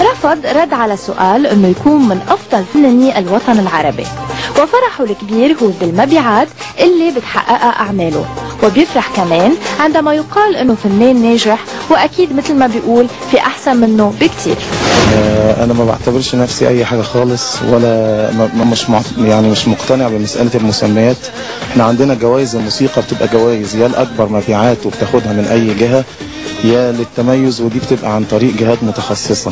رفض رد على سؤال انه يكون من افضل فناني الوطن العربي وفرحه الكبير هو بالمبيعات اللي بتحققها اعماله وبيفرح كمان عندما يقال انه فنان ناجح واكيد مثل ما بيقول في احسن منه بكتير آه، انا ما بعتبرش نفسي اي حاجه خالص ولا ما- ما- مش مع- يعني مش مقتنع بمساله المسميات احنا عندنا جوائز الموسيقى بتبقى جوائز يا لاكبر مبيعات وبتاخدها من اي جهه يا للتميز ودي بتبقى عن طريق جهات متخصصه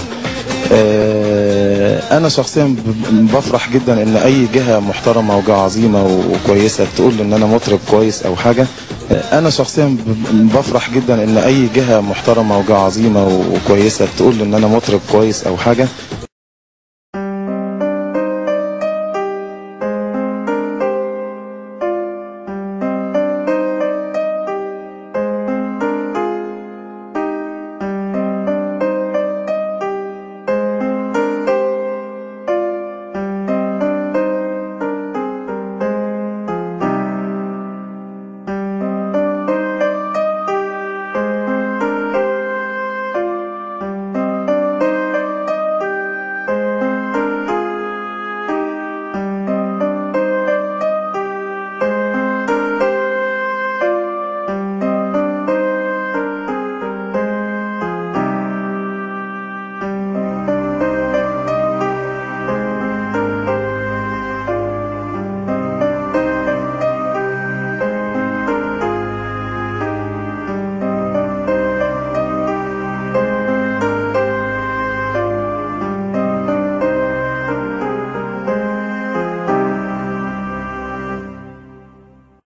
آه، انا شخصيا ب- بفرح جدا ان اي جهه محترمه وجهه عظيمه وكويسه تقول ان انا مطرب كويس او حاجه آه، انا شخصيا ب- بفرح جدا ان اي جهه محترمه وجهه عظيمه وكويسه تقول ان انا مطرب كويس او حاجه